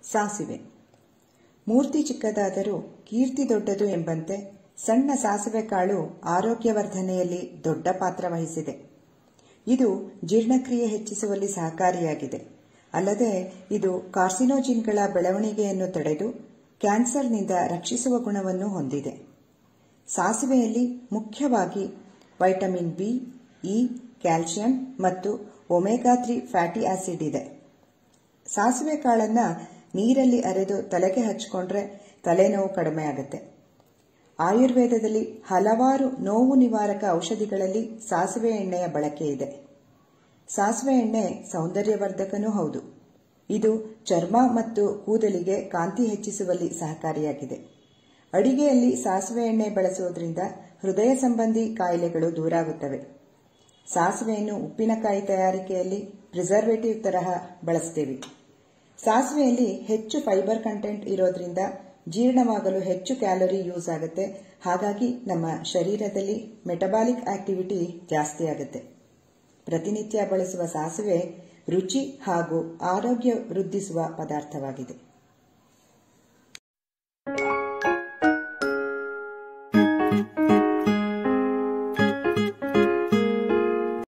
ಸಾಸಿವೆ ಮೂರ್ತಿ ಚಿಕ್ಕದಾದರೂ ಕೀರ್ತಿ ದೊಡ್ಡದು ಎಂಬಂತೆ ಸಣ್ಣ ಸಾಸಿವೆ ಕಾಳು ಆರೋಗ್ಯವರ್ಧನೆಯಲ್ಲಿ ದೊಡ್ಡ ಪಾತ್ರ ವಹಿಸಿದೆ ಇದು ಜೀರ್ಣಕ್ರಿಯೆ ಹೆಚ್ಚಿಸುವಲ್ಲಿ ಸಹಕಾರಿಯಾಗಿದೆ ಅಲ್ಲದೆ ಇದು ಕಾರ್ಸಿನೋಜಿನ್ಗಳ ಬೆಳವಣಿಗೆಯನ್ನು ತಡೆದು ಕ್ಯಾನ್ಸರ್ನಿಂದ ರಕ್ಷಿಸುವ ಗುಣವನ್ನು ಹೊಂದಿದೆ ಸಾಸಿವೆಯಲ್ಲಿ ಮುಖ್ಯವಾಗಿ ವೈಟಮಿನ್ ಬಿ ಇ ಕ್ಯಾಲ್ಸಿಯಂ ಮತ್ತು ಒಮೆಗಾ ತ್ರೀ ಫ್ಯಾಟಿ ಆಸಿಡ್ ಇದೆ ಸಾಸಿವೆ ಕಾಳನ್ನು ನೀರಲ್ಲಿ ಅರೆದು ತಲೆಗೆ ಹಚ್ಕೊಂಡ್ರೆ ತಲೆನೋವು ಕಡಿಮೆ ಆಗುತ್ತೆ ಆಯುರ್ವೇದದಲ್ಲಿ ಹಲವಾರು ನೋವು ನಿವಾರಕ ಔಷಧಿಗಳಲ್ಲಿ ಸಾಸಿವೆ ಎಣ್ಣೆಯ ಬಳಕೆ ಇದೆ ಸಾಸಿವೆ ಎಣ್ಣೆ ಸೌಂದರ್ಯವರ್ಧಕನೂ ಹೌದು ಇದು ಚರ್ಮ ಮತ್ತು ಕೂದಲಿಗೆ ಕಾಂತಿ ಹೆಚ್ಚಿಸುವಲ್ಲಿ ಸಹಕಾರಿಯಾಗಿದೆ ಅಡಿಗೆಯಲ್ಲಿ ಸಾಸಿವೆ ಎಣ್ಣೆ ಬಳಸುವುದರಿಂದ ಹೃದಯ ಸಂಬಂಧಿ ಕಾಯಿಲೆಗಳು ದೂರಾಗುತ್ತವೆ ಸಾಸಿವೆಯನ್ನು ಉಪ್ಪಿನಕಾಯಿ ತಯಾರಿಕೆಯಲ್ಲಿ ಪ್ರಿಸರ್ವೇಟಿವ್ ತರಹ ಬಳಸ್ತೇವೆ ಸಾಸಿವೆಯಲ್ಲಿ ಹೆಚ್ಚು ಫೈಬರ್ ಕಂಟೆಂಟ್ ಇರೋದ್ರಿಂದ ಜೀರ್ಣವಾಗಲು ಹೆಚ್ಚು ಕ್ಯಾಲೋರಿ ಯೂಸ್ ಆಗುತ್ತೆ ಹಾಗಾಗಿ ನಮ್ಮ ಶರೀರದಲ್ಲಿ ಮೆಟಬಾಲಿಕ್ ಆಕ್ಟಿವಿಟಿ ಜಾಸ್ತಿ ಆಗುತ್ತೆ ಪ್ರತಿನಿತ್ಯ ಬಳಸುವ ಸಾಸಿವೆ ರುಚಿ ಹಾಗೂ ಆರೋಗ್ಯ ವೃದ್ಧಿಸುವ ಪದಾರ್ಥವಾಗಿದೆ